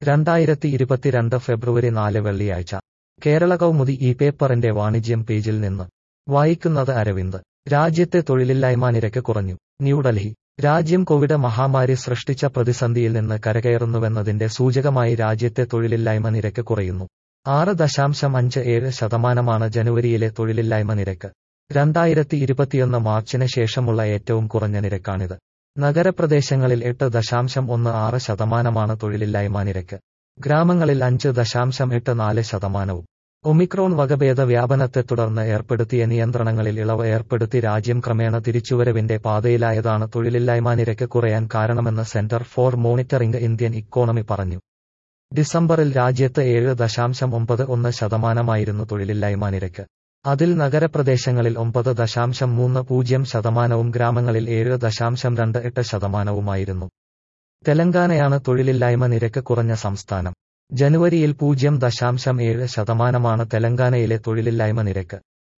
രണ്ടായിരത്തി ഇരുപത്തിരണ്ട് ഫെബ്രുവരി നാല് വെള്ളിയാഴ്ച കേരള കൗമുദി ഈ പേപ്പറിന്റെ വാണിജ്യം പേജിൽ നിന്ന് വായിക്കുന്നത് അരവിന്ദ് രാജ്യത്തെ തൊഴിലില്ലായ്മ നിരക്ക് കുറഞ്ഞു ന്യൂഡൽഹി രാജ്യം കോവിഡ് മഹാമാരി സൃഷ്ടിച്ച പ്രതിസന്ധിയിൽ നിന്ന് കരകയറുന്നുവെന്നതിന്റെ സൂചകമായി രാജ്യത്തെ തൊഴിലില്ലായ്മ നിരക്ക് കുറയുന്നു ആറ് ദശാംശം അഞ്ച് ഏഴ് ശതമാനമാണ് ജനുവരിയിലെ തൊഴിലില്ലായ്മ നിരക്ക് രണ്ടായിരത്തി ഇരുപത്തിയൊന്ന് മാർച്ചിന് ശേഷമുള്ള ഏറ്റവും കുറഞ്ഞ നിരക്കാണിത് നഗരപ്രദേശങ്ങളിൽ എട്ട് ദശാംശം ഒന്ന് ആറ് ശതമാനമാണ് തൊഴിലില്ലായ്മ നിരക്ക് ഗ്രാമങ്ങളിൽ അഞ്ച് ദശാംശം എട്ട് നാല് ശതമാനവും ഒമിക്രോൺ വകഭേദ വ്യാപനത്തെ തുടർന്ന് ഏർപ്പെടുത്തിയ നിയന്ത്രണങ്ങളിൽ ഇളവ് ഏർപ്പെടുത്തി രാജ്യം ക്രമേണ തിരിച്ചുവരവിന്റെ പാതയിലായതാണ് തൊഴിലില്ലായ്മ നിരക്ക് കുറയാൻ കാരണമെന്ന് centre for monitoring Indian economy പറഞ്ഞു ഡിസംബറിൽ രാജ്യത്ത് ഏഴ് ദശാംശം ഒമ്പത് ഒന്ന് ശതമാനമായിരുന്നു തൊഴിലില്ലായ്മ നിരക്ക് അതിൽ നഗരപ്രദേശങ്ങളിൽ ഒമ്പത് ദശാംശം മൂന്ന് പൂജ്യം ശതമാനവും ഗ്രാമങ്ങളിൽ ഏഴ് ദശാംശം രണ്ട് എട്ട് ശതമാനവുമായിരുന്നു തെലങ്കാനയാണ് തൊഴിലില്ലായ്മ നിരക്ക് കുറഞ്ഞ സംസ്ഥാനം ജനുവരിയിൽ പൂജ്യം ദശാംശം ഏഴ് ശതമാനമാണ് തെലങ്കാനയിലെ തൊഴിലില്ലായ്മ നിരക്ക്